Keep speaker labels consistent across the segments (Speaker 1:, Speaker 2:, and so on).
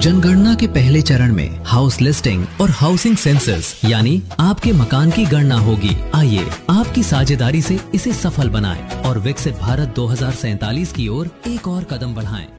Speaker 1: जनगणना के पहले चरण में हाउस लिस्टिंग और हाउसिंग सेंसस यानी आपके मकान की गणना होगी आइए आपकी साझेदारी से इसे सफल बनाएं और विकसित भारत दो की ओर एक और कदम बढ़ाएं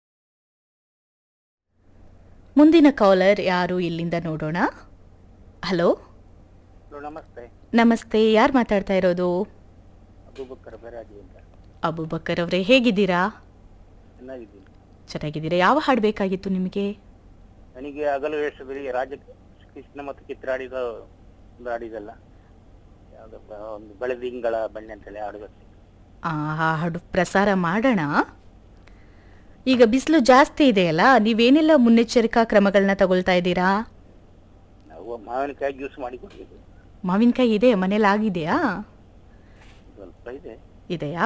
Speaker 2: ಮುಂದಿನ ಕಾಲರ್ ಯಾರು ಇಲ್ಲಿಂದ ನೋಡೋಣ ಹಲೋ
Speaker 3: ಹಲೋ ನಮಸ್ತೆ
Speaker 2: ನಮಸ್ತೆ ಯಾರು ಮಾತಾಡ್ತಾ ಇರೋದು
Speaker 3: ಅಬೂಬಕ್ಕರ್ ಬೆರಾಜಿ ಅಂತ
Speaker 2: ಅಬೂಬಕ್ಕರ್ ಅವರೇ ಹೇಗಿದ್ದೀರಾ
Speaker 3: ಚೆನ್ನಾಗಿದ್ದೀನಿ
Speaker 2: ಚೆನ್ನಾಗಿದ್ದೀರಾ ಯಾವ ಹಾಡು ಬೇಕಾಗಿತ್ತು ನಿಮಗೆ
Speaker 3: ನನಗೆ ಹಗಲು ವೇಷದಲ್ಲಿ ರಾಜ ಕೃಷ್ಣ ಮತ್ತು ಚಿತ್ರಾಡಿದ ಒಂದು ಹಾಡಿದಲ್ಲ ಯಾವುದು ಒಂದು ಬೆಳೆದಿಂಗಳ ಬಣ್ಣೆ ಅಂತೇಳಿ ಹಾಡುಗತ್ತೆ
Speaker 2: ಆ ಆ ಹಾಡು ಪ್ರಸಾರ ಮಾಡೋಣ ಈಗ ಬಿಸಿಲು ಜಾಸ್ತಿ ಇದೆಯಲ್ಲ ನೀವೇನೆಲ್ಲ ಮುನ್ನೆಚ್ಚರಿಕಾ ಕ್ರಮಗಳನ್ನ ತಗೊಳ್ತಾ ಇದ್ದೀರಾ
Speaker 3: ನಾವು ಮಾವಿನಕಾಯಿ ಜ್ಯೂಸ್ ಮಾಡಿ ಕೊಡ್ಬೇಕು
Speaker 2: ಮಾವಿನಕಾಯಿ ಇದೆ ಮನೇಲಿ ಆಗಿದೆಯಾ
Speaker 3: ಸ್ವಲ್ಪ ಇದೆ
Speaker 2: ಇದೆಯಾ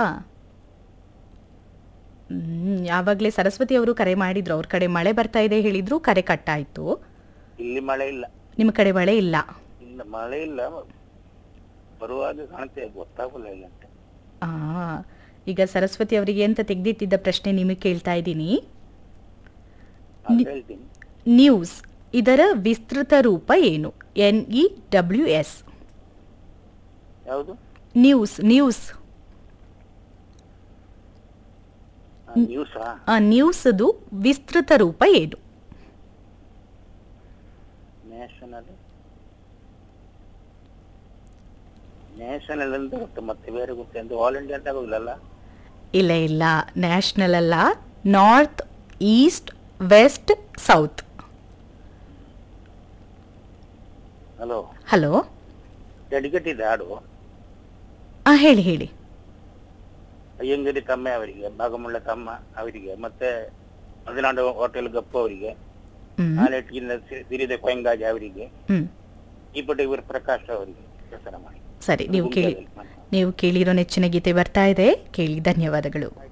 Speaker 2: ಹ್ಮ್ ಯಾವಾಗಲೇ ಸರಸ್ವತಿ ಅವರು ಕರೆ ಮಾಡಿದ್ರು ಅವ್ರ ಕಡೆ ಮಳೆ ಬರ್ತಾ ಇದೆ ಹೇಳಿದ್ರು ಕರೆ ಕಟ್ಟಾಯ್ತು
Speaker 3: ಇಲ್ಲಿ ಮಳೆ ಇಲ್ಲ
Speaker 2: ನಿಮ್ಮ ಕಡೆ ಮಳೆ ಇಲ್ಲ
Speaker 3: ಇಲ್ಲ ಮಳೆ ಇಲ್ಲ ಬರುವಾಗ ಕಾಣುತ್ತೆ ಗೊತ್ತಾಗಲ್ಲ ಇಲ್ಲ ಅಂತ
Speaker 2: ಆ, ಈಗ ಸರಸ್ವತಿ ಅವರಿಗೆ ಅಂತ ತೆಗೆದಿಟ್ಟಿದ್ದ ಪ್ರಶ್ನೆ ನಿಮಗೆ ಕೇಳ್ತಾ ಇದ್ದೀನಿ
Speaker 3: ನಾನು ಹೇಳ್ತೀನಿ
Speaker 2: ನ್ಯೂಸ್ ಇದರ ವಿಸ್ತೃತ ರೂಪ ಏನು ಎನ್ ಇ ಡಬ್ಲ್ಯೂ ಎಸ್
Speaker 3: ಯಾವುದು
Speaker 2: ನ್ಯೂಸ್ ನ್ಯೂಸ್
Speaker 3: ನ್ಯೂಸಾ
Speaker 2: ಆ, ನ್ಯೂಸ್ದು ವಿಸ್ತೃತ ರೂಪ ಏನು
Speaker 3: ನ್ಯಾಷನಲ್ ನ್ಯಾಷನಲ್ ಅಂತ ಗೊತ್ತು ಮತ್ತೆ ಬೇರೆ ಗೊತ್ತೆ ಅಂತ ಆಲ್ ಇಂಡಿಯಾ ಅಂತ ಆಗೋದಿಲ್ಲಲ್ಲ
Speaker 2: ಇಲ್ಲ ಇಲ್ಲ ನ್ಯಾಷನಲ್ ಅಲ್ಲ north east west south
Speaker 3: hello
Speaker 2: hello
Speaker 3: dedicate ಇದೆ ಹಾಡು
Speaker 2: ಆ ಹೇಳಿ ಹೇಳಿ
Speaker 3: ಅಯ್ಯಂಗಿರಿ ತಮ್ಮ ಅವರಿಗೆ ಭಾಗಮುಳ್ಳ ತಮ್ಮ ಅವರಿಗೆ ಮತ್ತೆ ಮಲೆನಾಡು ಹೋಟೆಲ್ ಗಪ್ಪು ಅವರಿಗೆ
Speaker 2: ಹ್ಮ್
Speaker 3: ನಾಲೆಟ್ಗಿಂದ ಸಿರಿದೆ ಕೊಯಂಗಾಜಿ ಅವರಿಗೆ
Speaker 2: ಹ್ಮ್
Speaker 3: ಈ ಪಟ ಇವರು ಪ್ರಕಾಶ್ ಅವರಿಗೆ ಪ್ರಸಾರ ಮಾಡಿ
Speaker 2: ಸರಿ ನೀವು ಕೇಳಿ
Speaker 3: ಗುಂಪಲ್ಲಿ ಮಾಡಿ.
Speaker 2: ನೀವು ಕೇಳಿರೋ ನೆಚ್ಚಿನ ಗೀತೆ ಬರ್ತಾ ಇದೆ ಕೇಳಿ ಧನ್ಯವಾದಗಳು